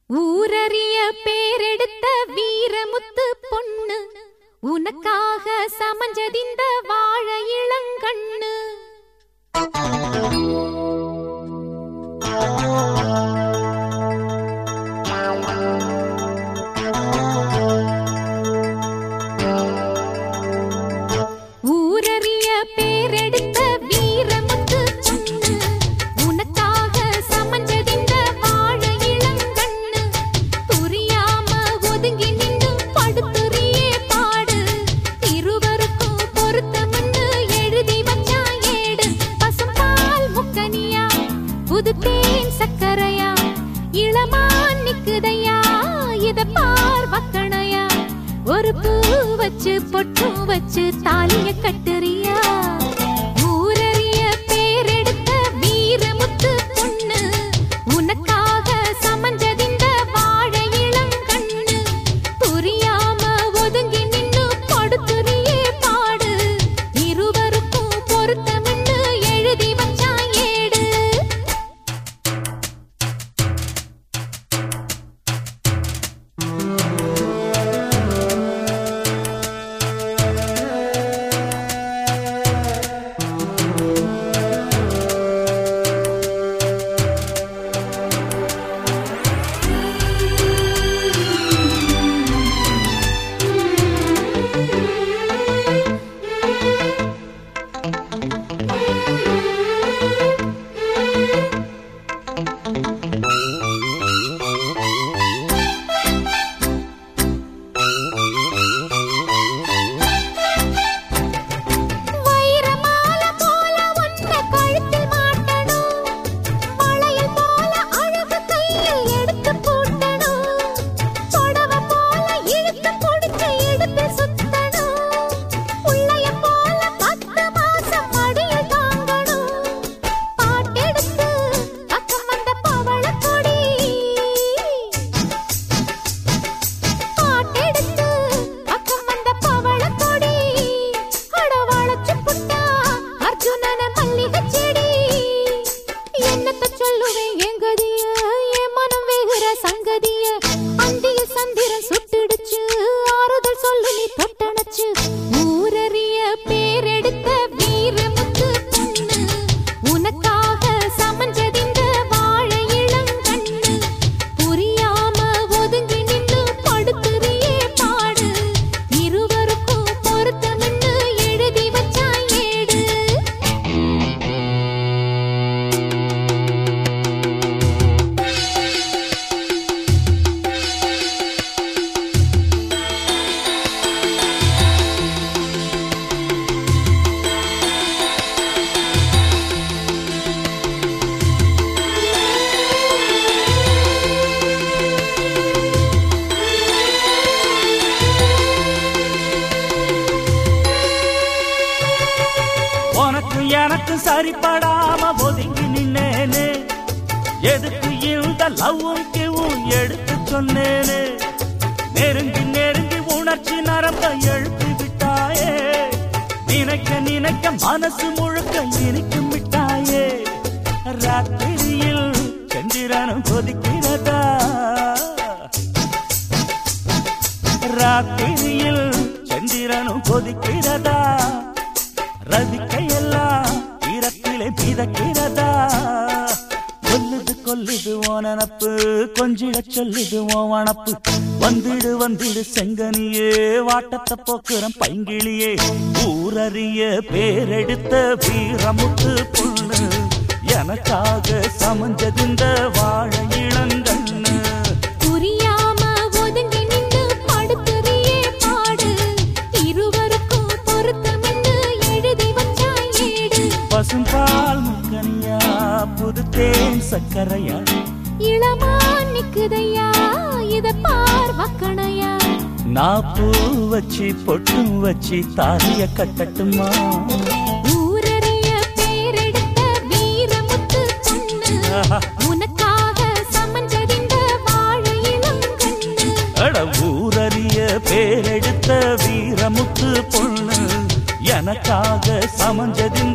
ஊரறிய பேரெடுத்த வீரமுத்து பொண்ணு உனக்காக சமஞ்சதிந்த வாழ இளங்கண்ணு ஊரறிய பேரெடுத்த வீரமுத்து பொண்ணு உனக்காக சமஞ்சதிந்த வாழ இளங்கண்ணு புரியாம ஒதுங்கி நின்னு படுத்துறியே பாடு இருவருக்கும் பொருத்தம்னு எழுதி வச்சா ஏடு பசும்பால் முக்கனியா புது தேன் சக்கரையா இளமான் நிக்குதையா இத பார் வக்கணையா ஒரு பூ வச்சு பொட்டும் வச்சு தாலிய கட்டுறியா ஊரறிய பேரெடுத்த வீரமுத்து பொண்ணு உனக்காக சமஞ்சதிந்த வாழ இளங்கண்ணு புரியாம ஒதுங்கி நின்னு படுத்துறியே பாடு இருவருக்கும் பொருத்தம்னு எழுதி வச்சா ஏடு வைரமால போல ஒன்ன கழுத்தில் மாட்டணும் வளையல் போல அழகு கையில் எடுத்து பூட்டணும் புடவ போல இழுத்து புடிச்சு எடுத்து சுத்தணும் உள்ளைய போல பத்து மாசம் மடியில் தாங்கணும் பாட்டெடுத்து பக்கம் வந்த பவள கொடி பாட்டெடுத்து பக்கம் வந்த பவள கொடி அடவாளச்சு புட்டா அர்ஜுனன மல்லிகை செடி என்னத்த சொல்லுவேன் எங்கதிய என் மனம் வேகுற சங்கதிய அந்திய சந்திரன் சுட்டுடுச்சு ஆறுதல் சொல்லு நீ தொட்டணச்சு ஊரறிய பேரெடுத்த வீரமுத்து பொண்ணு உனக்காக சமஞ்சதிந்த வாழ இளங்கண்ணு புரியாம ஒதுங்கி நின்னு படுத்துறியே பாடு இருவருக்கும் பொருத்தம்னு எழுதி வச்சா ஏடு உனக்கு எனக்கு சரிப்படாம ஒதுங்கி நின்னேனே எதுக்கு இந்த லவ்வும் கிவும் எடுத்து சொன்னேனே நெருங்கி நெருங்கி உணர்ச்சி நரம்ப எழுப்பி விட்டாயே நினைக்க நினைக்க மனசு முழுக்க இனிக்கும் விட்டாயே ராத்திரியில் சந்திரனும் கொதிக்கிறதா ராத்திரியில் சந்திரனும் கொதிக்கிறதா ரதிக்கையெல்லாம் ஈரத்திலே மிதக்கிறதா கொல்லுது கொல்லுது ஓ நனப்பு கொஞ்சிட சொல்லுது ஓ வனப்பு வந்துடு வந்துடு செங்கனியே வாட்டத்தை போக்குறம் பைங்கிளியே ஊரறிய பேரெடுத்த வீரமுத்து பொண்ணு எனக்காக சமஞ்சதிந்த வாழ இளங்கண்ணு புரியாம ஒதுங்கி நின்னு படுத்துறியே பாடு இருவருக்கும் பொருத்தம்னு எழுதி வச்சா ஏடு பசும்பால் முக்கனியா புது தேன் சக்கரையா இளமான் நிக்குதையா இத பார் வக்கணையா நான் பூ வச்சு பொட்டும் வச்சு தாலிய கட்டட்டுமா ஊரறிய பேரெடுத்த வீரமுத்து பொண்ணு ஆஹா. உனக்காக சமஞ்சதிந்த வாழ இளங்கண்ணு அட ஊரறிய பேரெடுத்த வீரமுத்து பொண்ணு எனக்காக சமஞ்சதிந்த